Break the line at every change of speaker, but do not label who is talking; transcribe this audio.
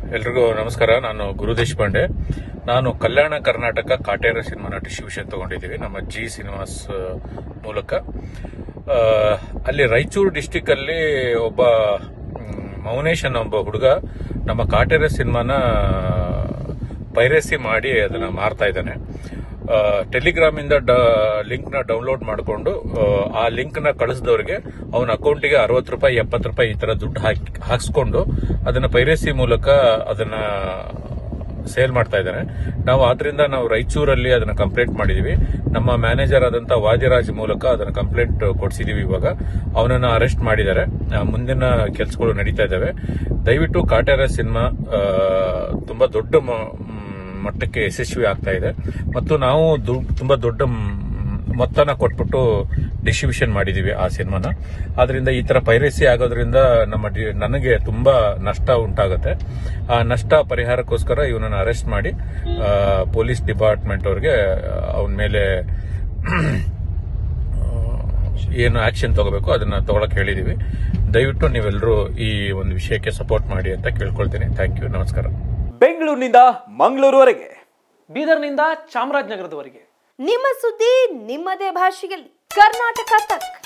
ಎಲ್ರಿಗೂ ನಮಸ್ಕಾರ ನಾನು ಗುರು ದೇಶಪಾಂಡೆ ನಾನು ಕಲ್ಯಾಣ ಕರ್ನಾಟಕ ಕಾಟೇರ ಸಿನಿಮಾನ ಡಿಸ್ಟ್ರಿಬ್ಯೂಷನ್ ತಗೊಂಡಿದ್ದೀವಿ ನಮ್ಮ ಜಿ ಸಿನಿಮಾಸ್ ಆ, ಮೂಲಕ ಆ, ಅಲ್ಲಿ ರಾಯಚೂರು ಡಿಸ್ಟಿಕ್ ಅಲ್ಲಿ ಒಬ್ಬ ಮ್, ಮೌನೇಶ್ ಅನ್ನೋ ಒಬ್ಬ ಹುಡುಗ ನಮ್ಮ ಕಾಟೇರ ಸಿನಿಮಾನ ಪೈರಸಿ ಮಾಡಿ ಅದನ್ನ ಮಾರ್ತಾ ಇದ್ದಾನೆ ಟೆಲಿಗ್ರಾಮ್ ಇಂದ ಲಿಂಕ್ ನ ಡೌನ್ಲೋಡ್ ಮಾಡಿಕೊಂಡು ಆ ಲಿಂಕ್ ನ ಕಳಿಸಿದವರಿಗೆ ಅವನ ಅಕೌಂಟಿಗೆ ಅರವತ್ತು ರೂಪಾಯಿ ಎಪ್ಪತ್ತು ರೂಪಾಯಿ ಈ ತರ ದುಡ್ಡು ಹಾಕಿ ಹಾಕ್ಸ್ಕೊಂಡು ಅದನ್ನ ಪೈರಸಿ ಮೂಲಕ ಅದನ್ನ ಸೇಲ್ ಮಾಡ್ತಾ ಇದ್ದಾನೆ ನಾವು ಆದ್ರಿಂದ ನಾವು ರಾಯಚೂರಲ್ಲಿ ಅದನ್ನ ಕಂಪ್ಲೇಂಟ್ ಮಾಡಿದೀವಿ ನಮ್ಮ ಮ್ಯಾನೇಜರ್ ಆದಂತ ವಾದಿರಾಜ್ ಮೂಲಕ ಅದನ್ನ ಕಂಪ್ಲೇಂಟ್ ಕೊಡ್ಸಿದೀವಿ ಇವಾಗ ಅವನನ್ನ ಅರೆಸ್ಟ್ ಮಾಡಿದ್ದಾರೆ ಆ, ಮುಂದಿನ ಕೆಲಸಗಳು ನಡೀತಾ ಇದ್ದಾವೆ ದಯವಿಟ್ಟು ಕಾಟೇರ ಸಿನಿಮಾ ಆ, ತುಂಬಾ ದೊಡ್ಡ ಮ- ಮ್, ಮಟ್ಟಕ್ಕೆ ಯಶಸ್ವಿ ಆಗ್ತಾ ಇದೆ ಮತ್ತು ನಾವು ದು- ತುಂಬಾ ದೊಡ್ಡ ಮ್, ಮೊತ್ತನ ಕೊಟ್ಬಿಟ್ಟು ಡಿಸ್ಟ್ರಿಬ್ಯೂಷನ್ ಮಾಡಿದೀವಿ ಆ ಸಿನಿಮಾನ ಆದ್ರಿಂದ ಈ ತರ ಪೈರಸಿ ಆಗೋದ್ರಿಂದ ನಮ್ಮ ಡಿ- ನನಗೆ ತುಂಬಾ ನಷ್ಟ ಉಂಟಾಗುತ್ತೆ ಆ ನಷ್ಟ ಪರಿಹಾರಕ್ಕೋಸ್ಕರ ಇವನನ್ನು ಅರೆಸ್ಟ್ ಮಾಡಿ ಆ, ಪೊಲೀಸ್ ಡಿಪಾರ್ಟ್ಮೆಂಟ್ ಅವ್ರಿಗೆ ಅವನ ಮೇಲೆ ಏನು ಆಕ್ಷನ್ ತಗೋಬೇಕು ಅದನ್ನ ತಗೊಳಕ್ ಹೇಳಿದೀವಿ ದಯವಿಟ್ಟು ನೀವೆಲ್ಲರೂ ಈ ಒಂದು ವಿಷಯಕ್ಕೆ ಸಪೋರ್ಟ್ ಮಾಡಿ ಅಂತ ಕೇಳ್ಕೊಳ್ತೀನಿ ಥ್ಯಾಂಕ್ ಯು ನಮಸ್ಕಾರ
ಬೆಂಗಳೂರಿನಿಂದ ಮಂಗಳೂರುವರೆಗೆ
ಬೀದರ್ನಿಂದ ಚಾಮರಾಜನಗರದವರೆಗೆ
ನಿಮ್ಮ ಸುದ್ದಿ ನಿಮ್ಮದೇ ಭಾಷೆಯಲ್ಲಿ ಕರ್ನಾಟಕ ತಕ್